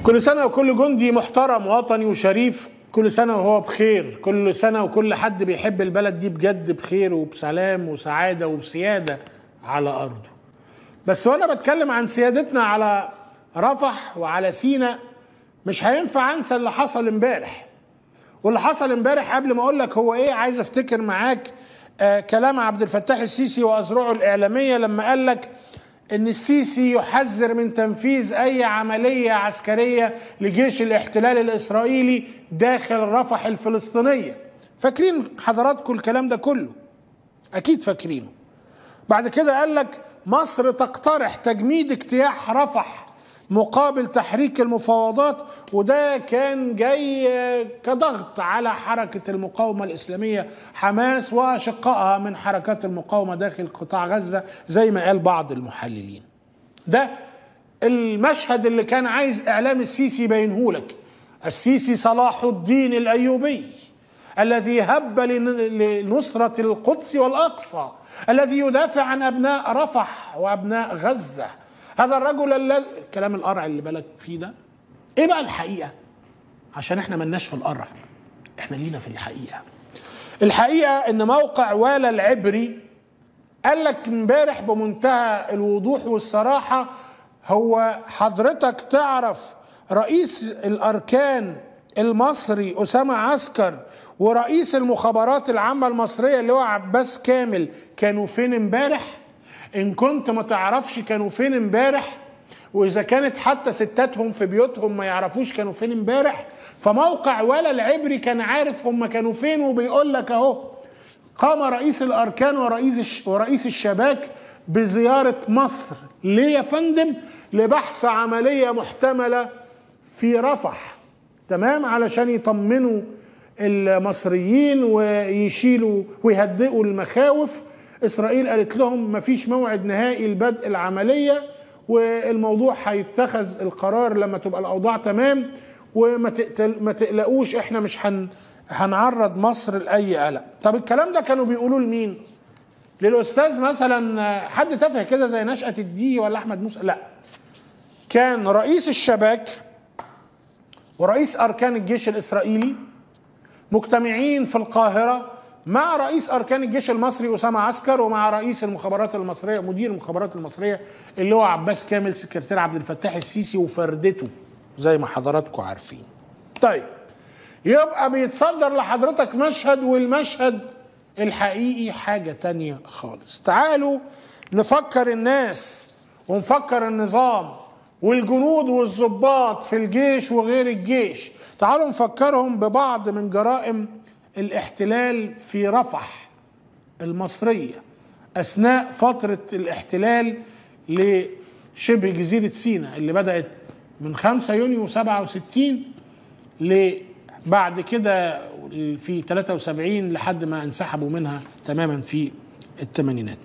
كل سنة وكل جندي محترم وطني وشريف كل سنة وهو بخير كل سنة وكل حد بيحب البلد دي بجد بخير وبسلام وسعادة وبسيادة على أرضه بس وأنا بتكلم عن سيادتنا على رفح وعلى سينا مش هينفع أنسى اللي حصل امبارح واللي حصل امبارح قبل ما أقول لك هو إيه عايز أفتكر معاك آه كلام عبد الفتاح السيسي وأذرعه الإعلامية لما قال لك ان السيسي يحذر من تنفيذ اي عمليه عسكريه لجيش الاحتلال الاسرائيلي داخل رفح الفلسطينيه فاكرين حضراتكم الكلام ده كله اكيد فاكرينه بعد كده قال لك مصر تقترح تجميد اجتياح رفح مقابل تحريك المفاوضات وده كان جاي كضغط على حركة المقاومة الإسلامية حماس وأشقائها من حركات المقاومة داخل قطاع غزة زي ما قال بعض المحللين ده المشهد اللي كان عايز إعلام السيسي يبينه لك السيسي صلاح الدين الأيوبي الذي هب لنصرة القدس والأقصى الذي يدافع عن أبناء رفح وأبناء غزة هذا الرجل الذي الكلام القرع اللي بالك فيه ده ايه بقى الحقيقه عشان احنا ملناش في القرع احنا لينا في الحقيقه الحقيقه ان موقع والا العبري قال لك امبارح بمنتهى الوضوح والصراحه هو حضرتك تعرف رئيس الاركان المصري اسامه عسكر ورئيس المخابرات العامه المصريه اللي هو عباس كامل كانوا فين امبارح ان كنت ما تعرفش كانوا فين امبارح واذا كانت حتى ستاتهم في بيوتهم ما يعرفوش كانوا فين امبارح فموقع ولا العبري كان عارف هم كانوا فين وبيقول لك اهو قام رئيس الاركان ورئيس ورئيس الشباك بزياره مصر ليه يا فندم لبحث عمليه محتمله في رفح تمام علشان يطمنوا المصريين ويشيلوا ويهدئوا المخاوف اسرائيل قالت لهم مفيش موعد نهائي لبدء العمليه والموضوع هيتخذ القرار لما تبقى الاوضاع تمام وما ما تقلقوش احنا مش هن هنعرض مصر لاي قلق طب الكلام ده كانوا بيقولوا لمين للاستاذ مثلا حد تافه كده زي نشأة الدي ولا احمد موسى لا كان رئيس الشباك ورئيس اركان الجيش الاسرائيلي مجتمعين في القاهره مع رئيس اركان الجيش المصري اسامه عسكر ومع رئيس المخابرات المصريه مدير المخابرات المصريه اللي هو عباس كامل سكرتير عبد الفتاح السيسي وفردته زي ما حضراتكم عارفين. طيب يبقى بيتصدر لحضرتك مشهد والمشهد الحقيقي حاجه تانية خالص. تعالوا نفكر الناس ونفكر النظام والجنود والضباط في الجيش وغير الجيش. تعالوا نفكرهم ببعض من جرائم الاحتلال في رفح المصرية أثناء فترة الاحتلال لشبه جزيرة سيناء اللي بدأت من 5 يونيو 67 لبعد كده في 73 لحد ما انسحبوا منها تماما في الثمانينات